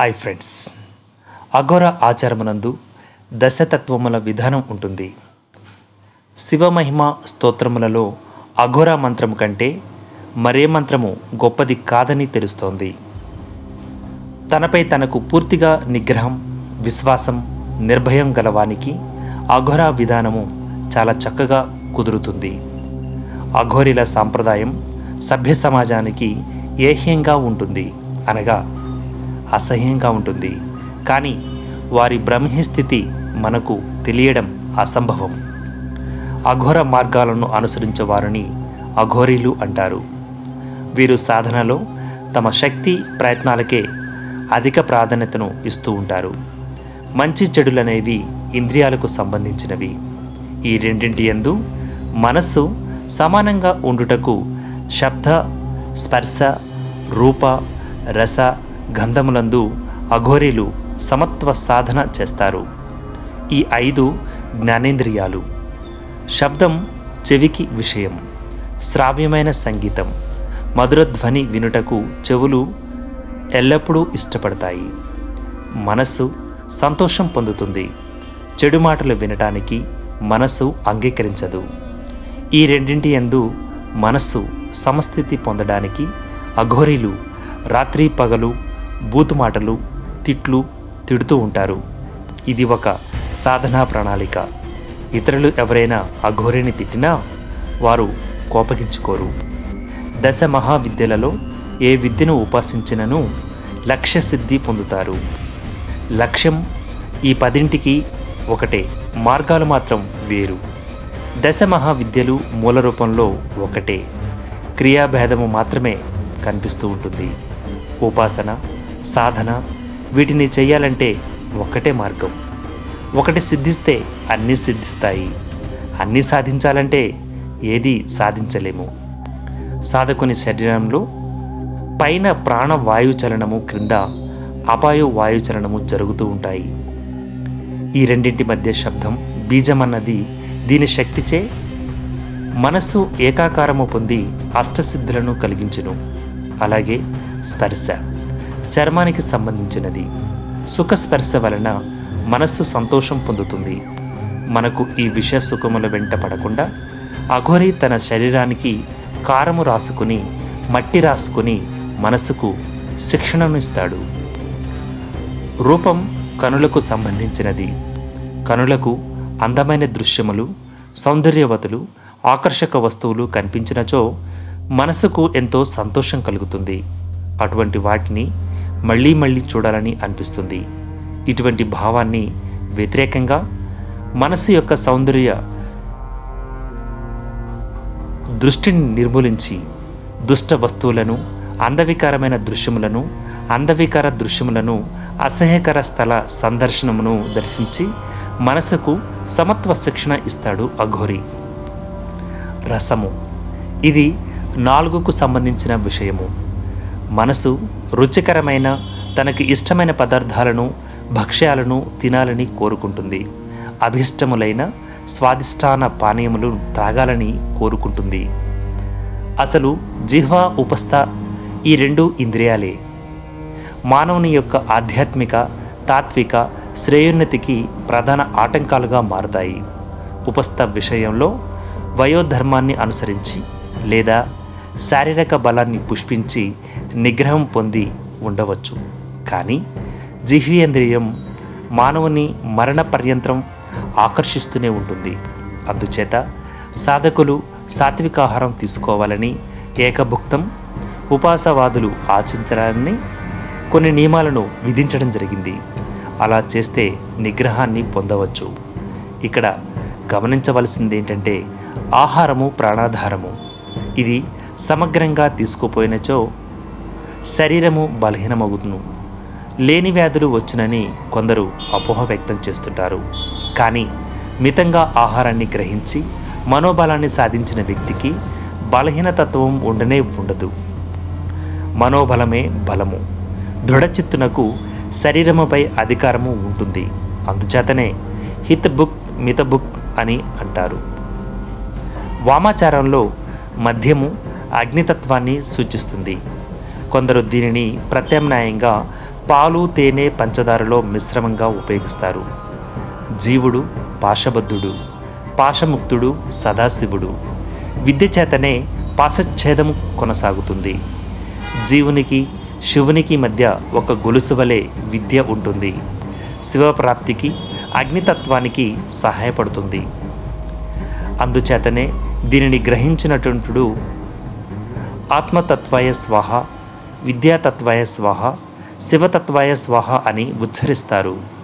hi friends అఘోర ఆచారమునందు దశతత్వముల విధానం ఉంటుంది శివమహిమ స్తోత్రములలో అఘోర మంత్రము కంటే మరే మంత్రము గొప్పది కాదని తెలుస్తోంది తనపై తనకు పూర్తిగా నిగ్రహం విశ్వాసం నిర్భయం గలవానికి అఘోర విధానము చాలా చక్కగా కుదురుతుంది అఘోరిల సాంప్రదాయం సభ్య సమాజానికి ఏహ్యంగా ఉంటుంది అనగా అసహ్యంగా ఉంటుంది కానీ వారి బ్రహ్మి స్థితి మనకు తెలియడం అసంభవం అఘోర మార్గాలను అనుసరించే వారిని అఘోరీలు అంటారు వీరు సాధనలో తమ శక్తి ప్రయత్నాలకే అధిక ప్రాధాన్యతను ఇస్తూ ఉంటారు మంచి చెడులనేవి ఇంద్రియాలకు సంబంధించినవి ఈ రెండింటి యందు మనస్సు సమానంగా ఉండుటకు శబ్ద స్పర్శ రూప రస గంధములందు అఘోరీలు సమత్వ సాధన చేస్తారు ఈ ఐదు జ్ఞానేంద్రియాలు శబ్దం చెవికి విషయం శ్రావ్యమైన సంగీతం మధురధ్వని వినుటకు చెవులు ఎల్లప్పుడూ ఇష్టపడతాయి మనస్సు సంతోషం పొందుతుంది చెడు మాటలు వినటానికి మనస్సు అంగీకరించదు ఈ రెండింటి యందు మనస్సు సమస్థితి పొందడానికి అఘోరీలు రాత్రి పగలు బూతు మాటలు తిట్లు తిడుతూ ఉంటారు ఇది ఒక సాధనా ప్రణాళిక ఇతరులు ఎవరైనా అఘోరిని తిట్టినా వారు కోపగించుకోరు దశ మహావిద్యలలో ఏ విద్యను ఉపాసించినను లక్ష్య సిద్ధి పొందుతారు లక్ష్యం ఈ పదింటికి ఒకటే మార్గాలు మాత్రం వేరు దశ మహావిద్యలు మూల రూపంలో ఒకటే క్రియాభేదము మాత్రమే కనిపిస్తూ ఉంటుంది ఉపాసన సాధన వీటిని చేయాలంటే ఒక్కటే మార్గం ఒకటి సిద్ధిస్తే అన్నీ సిద్ధిస్తాయి అన్నీ సాధించాలంటే ఏది సాధించలేము సాధకుని శరీరంలో పైన ప్రాణవాయు చలనము క్రింద అపాయు వాయు చలనము జరుగుతూ ఉంటాయి ఈ రెండింటి మధ్య శబ్దం బీజమన్నది దీని శక్తిచే మనస్సు ఏకాకారము పొంది అష్టసిద్ధులను కలిగించును అలాగే స్పర్శ చర్మానికి సంబంధించినది సుఖస్పర్శ వలన మనస్సు సంతోషం పొందుతుంది మనకు ఈ విషయ సుఖముల వెంట పడకుండా అఘోరి తన శరీరానికి కారము రాసుకుని మట్టి రాసుకుని మనస్సుకు శిక్షణను ఇస్తాడు రూపం కనులకు సంబంధించినది కనులకు అందమైన దృశ్యములు సౌందర్యవతులు ఆకర్షక వస్తువులు కనిపించినచో మనసుకు ఎంతో సంతోషం కలుగుతుంది అటువంటి వాటిని మళ్ళీ మళ్ళీ చూడాలని అనిపిస్తుంది ఇటువంటి భావాన్ని వ్యతిరేకంగా మనసు యొక్క సౌందర్య దృష్టిని నిర్మూలించి దుష్ట వస్తువులను అందవికారమైన దృశ్యములను అందవికార దృశ్యములను అసహ్యకర స్థల సందర్శనమును దర్శించి మనసుకు సమత్వ శిక్షణ ఇస్తాడు అఘోరి రసము ఇది నాలుగుకు సంబంధించిన విషయము మనసు రుచికరమైన తనకి ఇష్టమైన పదార్థాలను భక్ష్యాలను తినాలని కోరుకుంటుంది అభిష్టములైన స్వాదిష్టాన పానీయములు త్రాగాలని కోరుకుంటుంది అసలు జిహ్వా ఉపస్థ ఈ రెండు ఇంద్రియాలే మానవుని యొక్క ఆధ్యాత్మిక తాత్విక శ్రేయోన్నతికి ప్రధాన ఆటంకాలుగా మారుతాయి ఉపస్థ విషయంలో వయోధర్మాన్ని అనుసరించి లేదా శారీరక బలాన్ని పుష్పించి నిగ్రహం పొంది ఉండవచ్చు కానీ జిహ్వేంద్రియం మానవుని మరణ పర్యంతం ఆకర్షిస్తూనే ఉంటుంది అందుచేత సాధకులు సాత్వికాహారం తీసుకోవాలని ఏకభుక్తం ఉపాసవాదులు ఆచించాలని కొన్ని నియమాలను విధించడం జరిగింది అలా చేస్తే నిగ్రహాన్ని పొందవచ్చు ఇక్కడ గమనించవలసింది ఏంటంటే ఆహారము ప్రాణాధారము ఇది సమగ్రంగా తీసుకుపోయినచో శరీరము బలహీనమవుతును లేని వ్యాధులు వచ్చునని కొందరు అపోహ వ్యక్తం చేస్తుంటారు కానీ మితంగా ఆహారాన్ని గ్రహించి మనోబలాన్ని సాధించిన వ్యక్తికి బలహీనతత్వం ఉండనే ఉండదు మనోబలమే బలము దృఢచిత్తునకు శరీరముపై అధికారము ఉంటుంది అందుచేతనే హిత్ బుక్ మిత బుక్ అని అంటారు వామాచారంలో మద్యము అగ్నితత్వాన్ని సూచిస్తుంది కొందరు దీనిని ప్రత్యామ్నాయంగా పాలు తేనె పంచదారలో మిశ్రమంగా ఉపయోగిస్తారు జీవుడు పాశబద్ధుడు పాశముక్తుడు సదాశివుడు విద్య చేతనే పాశఛేదము కొనసాగుతుంది జీవునికి శివునికి మధ్య ఒక గొలుసు వలె విద్య ఉంటుంది శివప్రాప్తికి అగ్నితత్వానికి సహాయపడుతుంది అందుచేతనే దీనిని గ్రహించినటువంటి ఆత్మతత్వాయ స్వాహ విద్యాతత్వాయ స్వాహ శివతత్వాయ స్వాహ అని ఉచ్చరిస్తారు